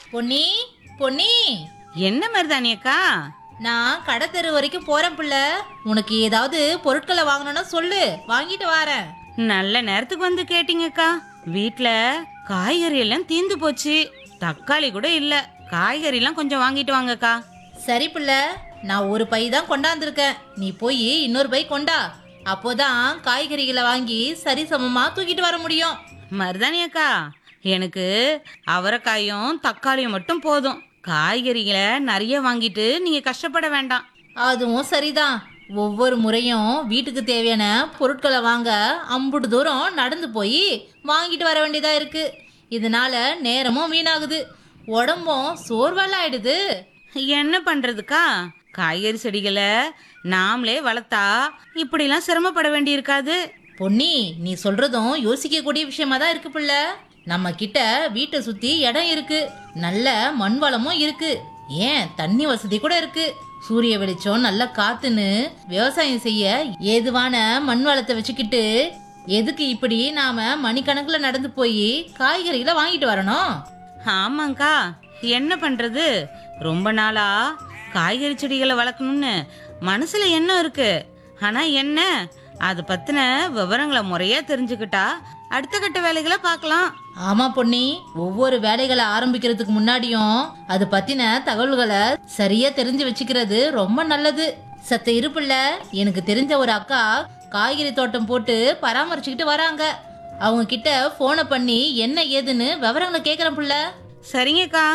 பொன்னி பொன்னி என்ன மருதாணி அக்கா நான் கடை தெரு வரைக்கும் போறேன் புள்ள உனக்கு ஏதாவது பொருட்களை வாங்கணும்னா சொல்லு வாங்கிட்டு வரேன் நல்ல நேரத்துக்கு வந்து கேட்டீங்கக்கா வீட்ல காய்கறி எல்லாம் தீந்து போச்சு தக்காளி கூட இல்ல காய்கறி எல்லாம் கொஞ்சம் வாங்கிட்டு வாங்கக்கா சரி புள்ள நான் ஒரு பை தான் கொண்டாந்துருக்கேன் நீ போய் இன்னொரு பை கொண்டா அப்போதான் காய்கறிகளை வாங்கி சரிசமமா தூக்கிட்டு வர முடியும் மருதாணி அக்கா எனக்கு அவரைக்காயும் தக்காளியும் மட்டும் போதும் காய்கறிகளை நிறைய வாங்கிட்டு நீங்க கஷ்டப்பட வேண்டாம் அதுவும் சரிதான் ஒவ்வொரு முறையும் வீட்டுக்கு தேவையான பொருட்களை வாங்க அம்புட்டு தூரம் நடந்து போய் வாங்கிட்டு வர வேண்டியதா இருக்கு இதனால நேரமும் வீணாகுது உடம்பும் சோர்வெல்லாம் ஆயிடுது என்ன பண்றதுக்கா காய்கறி செடிகளை நாமளே வளர்த்தா இப்படிலாம் சிரமப்பட வேண்டியிருக்காது பொன்னி நீ சொல்றதும் யோசிக்கக்கூடிய விஷயமா தான் இருக்கு பிள்ளை நம்ம கிட்ட வீட்டை சுத்தி இடம் இருக்கு நல்ல மண் வளமும் இருக்கு ஏன் தண்ணி வசதி கூட இருக்கு சூரிய வெளிச்சம் நல்ல காத்துன்னு விவசாயம் செய்ய ஏதுவான மண் வளத்தை வச்சுக்கிட்டு எதுக்கு இப்படி நாம மணிக்கணக்குல நடந்து போய் காய்கறிகளை வாங்கிட்டு வரணும் ஆமாங்க்கா என்ன பண்றது ரொம்ப நாளா காய்கறி செடிகளை வளர்க்கணும்னு மனசுல எண்ணம் இருக்கு ஆனா என்ன அது பத்தின விவரங்களை முறையா தெரிஞ்சுக்கிட்டா அடுத்த கட்ட வேலைகளை பார்க்கலாம் ஆமா பொன்னி ஒவ்வொரு வேலைகளை ஆரம்பிக்கிறதுக்கு முன்னாடியும் அது பத்தின தகவல்களை சரியா தெரிஞ்சு வச்சுக்கிறது ரொம்ப நல்லது சத்த இருப்புல எனக்கு தெரிஞ்ச ஒரு அக்கா காய்கறி தோட்டம் போட்டு பராமரிச்சுக்கிட்டு வராங்க அவங்க கிட்ட போனை பண்ணி என்ன ஏதுன்னு விவரங்களை கேக்குறேன் புள்ள சரிங்கக்கா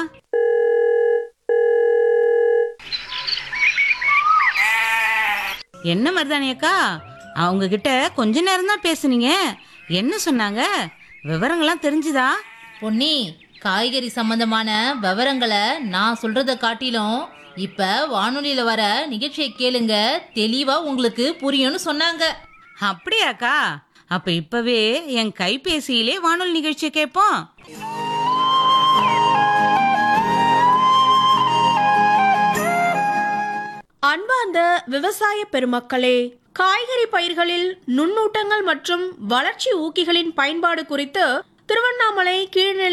என்ன மருதாணி அக்கா அவங்க கிட்ட கொஞ்ச நேரம் தான் பேசுனீங்க என்ன சொன்னாங்க விவரங்கள்லாம் தெரிஞ்சுதா பொன்னி காய்கறி சம்பந்தமான விவரங்களை நான் சொல்றத காட்டிலும் இப்ப வானொலியில வர நிகழ்ச்சியை கேளுங்க தெளிவா உங்களுக்கு புரியும்னு சொன்னாங்க அப்படியாக்கா அப்ப இப்பவே என் கைபேசியிலே வானொலி நிகழ்ச்சியை கேட்போம் அன்பார்ந்த விவசாய பெருமக்களே காய்கறி பயிர்களில் நுண்ணூட்டங்கள் மற்றும் வளர்ச்சி ஊக்கிகளின் பயன்பாடு குறித்து திருவண்ணாமலை கீழ்நிலை